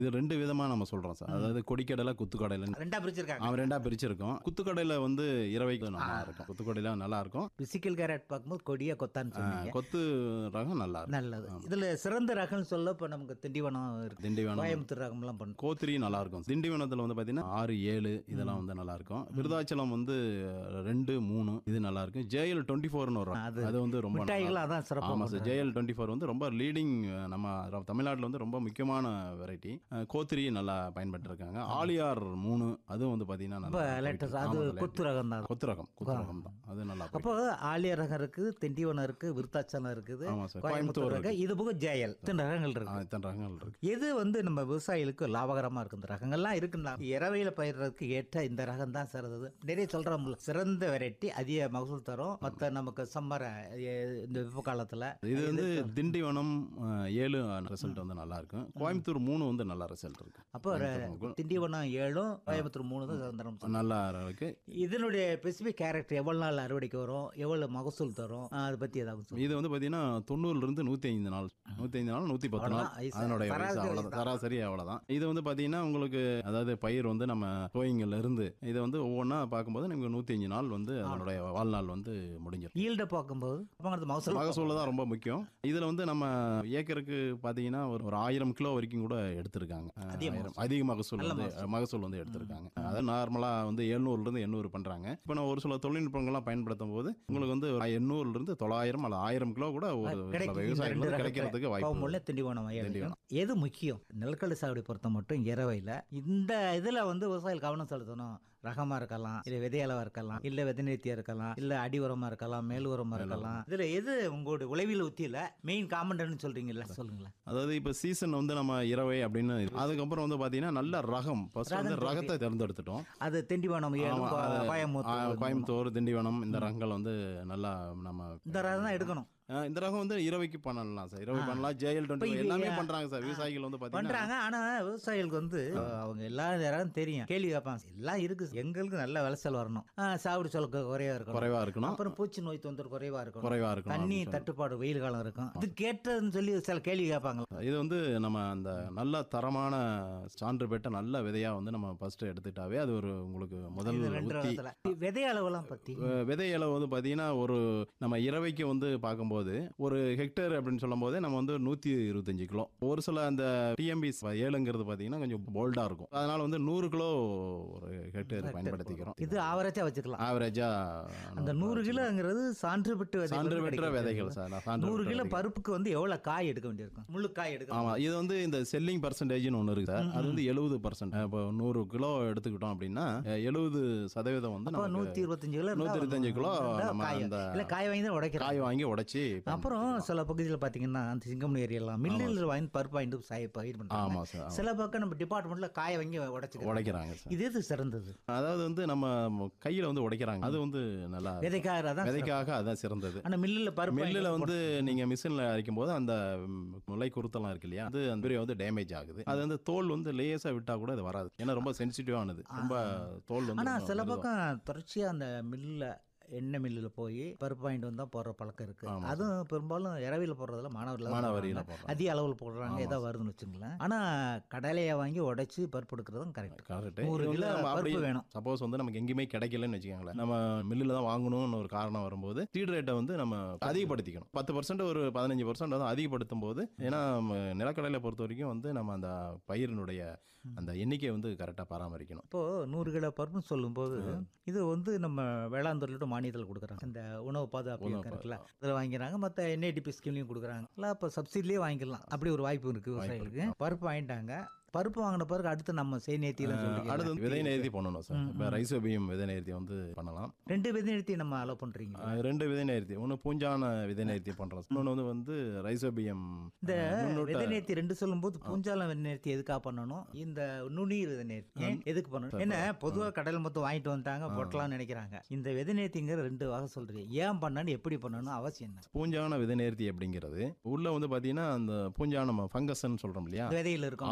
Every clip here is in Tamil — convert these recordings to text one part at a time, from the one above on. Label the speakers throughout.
Speaker 1: இது ரெண்டு விதமா நம்ம சொல்றோம் சார் அதாவது கொடிக்கடலை குத்துக்கடலை
Speaker 2: ரெண்டா பிரிச்சிருக்காங்க
Speaker 1: அவன் ரெண்டா பிரிச்சிருக்கோம் குத்துக்கடையில வந்து இரவைக்கு நல்லா இருக்கும் குத்துக்கடையில நல்லா இருக்கும்
Speaker 2: பிசிக்கல் கேரட் பார்க்கும்போது கொடியா கொத்தான்னு சொன்னீங்க
Speaker 1: கொத்து ரகம் நல்லா இருக்கும்
Speaker 2: நல்லது இதுல சிறந்த ரகம்னு சொல்ல இப்ப நமக்கு திண்டிவனம் இருக்கு
Speaker 1: திண்டிவனம்
Speaker 2: கோயம்புத்தூர் ரகம்லாம் பண்ணுறோம்
Speaker 1: கோத்திரி நல்லா இருக்கும் திண்டிவனத்தில் வந்து பார்த்தீங்கன்னா ஆறு ஏழு இதெல்லாம் வந்து நல்லா இருக்கும் விருதாச்சலம் வந்து ரெண்டு மூணு இது நல்லா இருக்கும் ஜேஎல் டுவெண்ட்டி ஃபோர்னு வரும்
Speaker 2: அது
Speaker 1: அது வந்து ரொம்ப நல்லா
Speaker 2: மிட்டாய்கள் அதான் சிறப்பாக
Speaker 1: ஆமாம் சார் ஜேஎல் டுவெண்ட்டி ஃபோர் வந்து ரொம்ப லீடிங் நம்ம ர- தமிழ்நாட்டுல வந்து ரொம்ப முக்கியமான வெரைட்டி கோத்திரி நல்லா பயன்பட்டுருக்காங்க ஆலியார் மூணு அதுவும் வந்து பார்த்தீங்கன்னா
Speaker 2: இப்போ
Speaker 1: நல்லா
Speaker 2: லேட்டஸ்ட்
Speaker 1: போயிட்டு
Speaker 2: அது
Speaker 1: இருக்கு. ஆமா,
Speaker 2: கொத்து ரகம் தான்
Speaker 1: கொத்து ரகம் கொத்து ரகம் தான் அது நல்லா போயிட்டு
Speaker 2: அப்போ ஆலிய ரகம் இருக்கு திண்டிவனம் இருக்கு விருத்தாச்சலம் இருக்குது
Speaker 1: ஆமா சார்.
Speaker 2: கோயம்புத்தூர்
Speaker 1: கோயம்புத்தூர்
Speaker 2: இருக்கு இது போக ஜெயல் இத்தனை ரகங்கள் இருக்கு
Speaker 1: ஆ, இத்தனை ரகங்கள் இருக்கு
Speaker 2: எது வந்து நம்ம விவசாயிகளுக்கு லாபகரமா இருக்கு இந்த ரகங்கள்லாம் இருக்குன்னா இரவையில பயிர்றதுக்கு ஏற்ற இந்த ரகம் தான் சிறந்தது நிறைய சொல்றோம்ல சிறந்த வெரைட்டி அதிக மகசூல் தரும் மற்ற நமக்கு சம்மர இந்த வெப்ப காலத்துல
Speaker 1: இது வந்து திண்டிவனம் அஹ், ஏழு ரிசல்ட் வந்து நல்லா இருக்கும் கோயம்புத்தூர் மூணு வந்து நல்ல ரிசல்ட் இருக்கு
Speaker 2: அப்போ ஒரு திண்டிவனம் ஏழும் கோயம்புத்தூர் மூணு தான் சிறந்தரம்
Speaker 1: நல்லா இருக்கு
Speaker 2: இதனுடைய ஸ்பெசிபிக் கேரக்டர் எவ்வளவு நாள் அறுவடைக்கு வரும் எவ்வளவு மகசூல் தரும் ஆ, அதை பத்தி ஏதாவது சொல்லுங்க.
Speaker 1: இது வந்து பார்த்தீங்கன்னா தொண்ணூறுல இருந்து நூற்றி ஐந்து நாள் நூற்றி ஐந்து நாள் நூற்றி பத்து நாள்
Speaker 2: அவ்வளவுதான். ஐஸ்
Speaker 1: அதனுடைய வயசு
Speaker 2: சராசரி
Speaker 1: அவ்வளோதான் சராசரி அவ்வளோதான் இது வந்து பார்த்தீங்கன்னா உங்களுக்கு அதாவது பயிர் வந்து நம்ம கோயிங்கல்ல இருந்து இதை வந்து ஒவ்வொன்றா பார்க்கும்போது நமக்கு நூற்றி அஞ்சு நாள் வந்து அதனுடைய வாழ்நாள் வந்து முடிஞ்சிடும்
Speaker 2: ஈல்ட பார்க்கும்போது அப்போ மகசூல்
Speaker 1: மகசூல் தான் ரொம்ப முக்கியம் இதில் வந்து நம்ம ஏக்கருக்கு பார்த்தீங்கன்னா ஒரு ஒரு ஆயிரம் கிலோ வரைக்கும் கூட எடுத்திருக்காங்க ஆயிரம். அதிக மகசூல் வந்து மகசூல் வந்து எடுத்திருக்காங்க அதாவது நார்மலாக வந்து எழுநூறுலேருந்து எண்ணூறு பண்ணுறாங்க இப்போ நான் ஒரு சில தொழில்நுட்பங்கள்லாம் பயன்படுத்தும் போது உங்களுக்கு வந்து ஒரு எண்ணூறுலேருந்து தொள்ளாயிரம் அல்ல ஆயிரம் கிலோ கூட ஒரு சில
Speaker 2: கிடைக்கும் இந்த
Speaker 1: விவசாயிகள்
Speaker 2: ரெண்டு
Speaker 1: வந்து
Speaker 2: ரகத்துல.
Speaker 1: கிடைக்கிறதுக்கு வாய்ப்பு
Speaker 2: கோவமுள்ள திண்டிவனம் வயல் எது முக்கியம் நிலக்கடலை சாகுபடி பொறுத்த மட்டும் இரவையில் இந்த இதில் வந்து விவசாயிகள் கவனம் செலுத்தணும் ரகமாக இருக்கலாம் இல்லை விதையளவாக இருக்கலாம் இல்லை விதைநீர்த்தியாக இருக்கலாம் இல்லை அடி உரமாக இருக்கலாம் மேல் உரமாக இருக்கலாம் இதில் எது உங்களோட உளவியல் உத்தியில் மெயின் காமண்டன்னு சொல்கிறீங்களா சொல்லுங்களேன்
Speaker 1: அதாவது இப்போ சீசன் வந்து நம்ம இரவை அப்படின்னு அதுக்கப்புறம் வந்து பார்த்தீங்கன்னா நல்ல ரகம் ஃபர்ஸ்ட் வந்து ரகத்தை தேர்ந்தெடுத்துட்டோம்
Speaker 2: அது திண்டிவனம் ஏழு
Speaker 1: ஆமா, அது- ஆ,
Speaker 2: கோயம்புத்தூர்
Speaker 1: கோயம்புத்தூர் திண்டிவனம் இந்த ரகங்கள் வந்து நல்லா நம்ம
Speaker 2: இந்த ரகம் தான் எடுக்கணும்
Speaker 1: ஆ, இந்த ரகம் வந்து இரவைக்கு பண்ணலாம் சார் இரவை பண்ணலாம் ஜேஎல் டுவெண்ட்டி
Speaker 2: இப்ப
Speaker 1: எல்லாமே
Speaker 2: இது-
Speaker 1: பண்றாங்க சார் விவசாயிகள் வந்து பார்த்தீங்கன்னா
Speaker 2: பண்றாங்க ஆனா விவசாயிகளுக்கு வந்து அவங்க எல்லா நேரம் தெரியும் கேள்வி கேட்பாங்க எல்லாம் இருக்கு எங்களுக்கு நல்ல விளைச்சல் வரணும் ஆ, சாகுடி சொல்ல குறைவா இருக்கணும்
Speaker 1: குறைவா இருக்கணும்
Speaker 2: அப்புறம் பூச்சி நோய் தொந்தரவு குறைவா இருக்கணும்
Speaker 1: குறைவா இருக்கணும்
Speaker 2: தண்ணி
Speaker 1: அப்படின்னு சொல்லி.
Speaker 2: தட்டுப்பாடு வெயில் காலம் இருக்கும் இது கேட்டதுன்னு சொல்லி சில கேள்வி கேட்பாங்க
Speaker 1: இது வந்து நம்ம அந்த நல்ல தரமான சான்று பெற்ற நல்ல விதையா வந்து நம்ம ஃபர்ஸ்ட் எடுத்துட்டாவே அது ஒரு உங்களுக்கு முதல்
Speaker 2: இது ரெண்டு
Speaker 1: உத்தி
Speaker 2: ரகத்துல விதை அளவெல்லாம் பத்தி
Speaker 1: அஹ் விதை அளவு வந்து பார்த்தீங்கன்னா ஒரு நம்ம இரவைக்கு வந்து பார்க்கும்போது ஒரு ஹெக்டேர் அப்படின்னு சொல்லும்போது நம்ம வந்து நூற்றி இருபத்தஞ்சு கிலோ ஒரு சில அந்த டிஎம்பி ஏழுங்கிறது பார்த்தீங்கன்னா கொஞ்சம் போல்டாக இருக்கும் அதனால வந்து நூறு கிலோ ஒரு ஹெக்டேர் பயன்படுத்திக்கிறோம்
Speaker 2: இது ஆவரேஜா வச்சுக்கலாம்
Speaker 1: ஆவரேஜா
Speaker 2: அந்த நூறு கிலோங்கிறது சான்று பெற்று விதை
Speaker 1: சான்று பெற்ற விதைகள் சார் நான் சான்று
Speaker 2: நூறு
Speaker 1: பெற்ற
Speaker 2: கிலோ
Speaker 1: விதைகள்.
Speaker 2: பருப்புக்கு வந்து எவ்வளவு காய் எடுக்க வேண்டியிருக்கும் முழு காய் எடுக்க
Speaker 1: ஆமா இது வந்து இந்த செல்லிங் பர்சன்டேஜ்னு ஒன்று இருக்கு சார் அது வந்து எழுபது பர்சன்ட் இப்போ நூறு கிலோ எடுத்துக்கிட்டோம் அப்படின்னா எழுபது சதவீதம் வந்து
Speaker 2: அப்போ
Speaker 1: நமக்கு
Speaker 2: நூத்தி இருபத்தஞ்சு கிலோ
Speaker 1: நூத்தி இருபத்தஞ்சு கிலோ நம்ம
Speaker 2: காய்
Speaker 1: அந்த
Speaker 2: இல்ல காய் வாங்கி தான் உடைக்கிறோம்
Speaker 1: காய் வாங்கி உடைச்சி
Speaker 2: அப்புறம் சில பகுதியில் பார்த்தீங்கன்னா அந்த சிங்கமணி ஏரியாலாம் மில்லில் வாங்கி பருப்பு வாங்கிட்டு சாய பயிர் பண்ணுறாங்க
Speaker 1: ஆமா சார் ஆமா.
Speaker 2: சில பக்கம் நம்ம டிபார்ட்மெண்ட்ல காய வாங்கி உடைச்சிக்கிறோம்
Speaker 1: உடைக்கிறாங்க சார்
Speaker 2: இது எது சிறந்தது
Speaker 1: அதாவது வந்து நம்ம கையில வந்து உடைக்கிறாங்க அது வந்து நல்லா
Speaker 2: விதைக்காக தான்
Speaker 1: விதைக்காக அதான் சிறந்தது
Speaker 2: ஆனா மில்லில் பருப்பு
Speaker 1: மில்லில் வந்து நீங்க மிஷினில் அரைக்கும் போது அந்த ம், முளை குருத்தெல்லாம் இருக்கு இல்லையா அது அந்த வந்து டேமேஜ் ஆகுது அது வந்து தோல் வந்து லேசா விட்டா கூட அது வராது ஏன்னா ரொம்ப சென்சிட்டிவானது ரொம்ப தோல் வந்து
Speaker 2: ஆனா
Speaker 1: ரொம்ப
Speaker 2: சில
Speaker 1: மெதுவா.
Speaker 2: பக்கம் தொடர்ச்சியா அந்த மில்லில் எண்ணெய் மில்லில் போய் பருப்பு வாங்கிட்டு வந்தா போடுற பழக்கம் இருக்கு அதுவும் பெரும்பாலும் இரவில போடுறதுல மாணவர்கள்
Speaker 1: மானாவாரியில போடுறாங்க.
Speaker 2: அதிக அளவில் போடுறாங்க ஏதோ வருதுன்னு வச்சுங்களேன் ஆனா கடலையை வாங்கி உடைச்சு பருப்பு எடுக்கிறதும் கரெக்ட்
Speaker 1: கரெக்ட்
Speaker 2: நூறு கிலோ பருப்பு வேணும்.
Speaker 1: சப்போஸ் வந்து நமக்கு எங்கேயுமே கிடைக்கலன்னு வச்சுக்கோங்களேன் நம்ம மில்லில் தான் வாங்கணும்னு ஒரு காரணம் வரும்போது சீட் ரேட்டை வந்து நம்ம அதிகப்படுத்திக்கணும் பத்து பர்சன்ட் ஒரு பதினஞ்சு பர்சன்ட் வந்து அதிகப்படுத்தும் போது ஏன்னா நம்ம நிலக்கடலை பொறுத்த வரைக்கும் வந்து நம்ம அந்த பயிரினுடைய அந்த எண்ணிக்கையை வந்து கரெக்டாக பராமரிக்கணும்
Speaker 2: இப்போ நூறு கிலோ பருப்புன்னு சொல்லும்போது இது வந்து நம்ம வேளாண்துறையிட்ட மானியத்தில் கொடுக்குறாங்க இந்த உணவு பாதுகாப்பு இயக்கம் இருக்குல்ல இதில் வாங்கிறாங்க மற்ற என்ஐடிபி ஸ்கீம்லையும் கொடுக்குறாங்க இல்லை இப்போ சப்சிடிலேயே வாங்கிக்கலாம் அப்படி ஒரு வாய்ப்பு இருக்குது விவசாயிகளுக்கு பருப்பு வாங்கிட்டாங்க பருப்பு வாங்கின பிறகு அடுத்து நம்ம செய் நேர்த்தியில் சொல்லி
Speaker 1: அடுத்து வந்து விதை நேர்த்தி பண்ணணும் சார் இப்போ ரைசோபியம் விதை நேர்த்தி வந்து பண்ணலாம்
Speaker 2: ரெண்டு விதை நேர்த்தி நம்ம அலோவ் பண்ணுறீங்க
Speaker 1: அஹ் ரெண்டு விதை நேர்த்தி ஒன்று பூஞ்சான விதை நேர்த்தி பண்ணுறோம் இன்னொன்று வந்து வந்து ரைசோபியம்
Speaker 2: இந்த
Speaker 1: அஹ், முன்னூட்ட
Speaker 2: விதை நேர்த்தி ரெண்டு சொல்லும்போது பூஞ்சாலம் விதை நேர்த்தி எதுக்காக பண்ணணும் இந்த நுண்ணீர் விதை நேர்த்தி ஏன் எதுக்கு பண்ணணும் என்ன பொதுவாக கடல் மொத்தம் வாங்கிட்டு வந்துட்டாங்க போட்டலாம்னு நினைக்கிறாங்க இந்த விதை நேர்த்திங்கிற ரெண்டு வகை சொல்றீங்க ஏன் பண்ணணும் எப்படி பண்ணணும் அவசியம் என்ன
Speaker 1: பூஞ்சான விதை நேர்த்தி அப்படிங்கிறது உள்ள வந்து பார்த்தீங்கன்னா அந்த பூஞ்சானம் ஃபங்கஸ்ன்னு சொல்கிறோம் இல்லையா
Speaker 2: இந்த விதையில இருக்கும்
Speaker 1: அதுல
Speaker 2: பருப்புல
Speaker 1: விதையில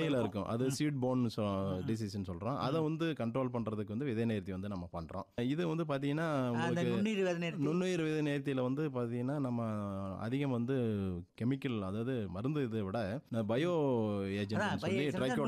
Speaker 1: விதையில இருக்கும் அது சீட் போன் டிசீஸ்னு சொல்றோம் அதை வந்து கண்ட்ரோல் பண்றதுக்கு வந்து விதை நேர்த்தி வந்து நம்ம பண்றோம் இது வந்து பாத்தீங்கன்னா
Speaker 2: அந்த
Speaker 1: உங்களுக்கு
Speaker 2: நுண்ணுயிர் விதை
Speaker 1: நுண்ணுயிர் விதை நேர்த்தியில வந்து பாத்தீங்கன்னா நம்ம அதிகம் வந்து கெமிக்கல் அதாவது மருந்து இதை விட பயோ ஏஜென்ட்னு
Speaker 2: அதான், bio
Speaker 1: சொல்லி
Speaker 2: agent
Speaker 1: ட்ரைகோ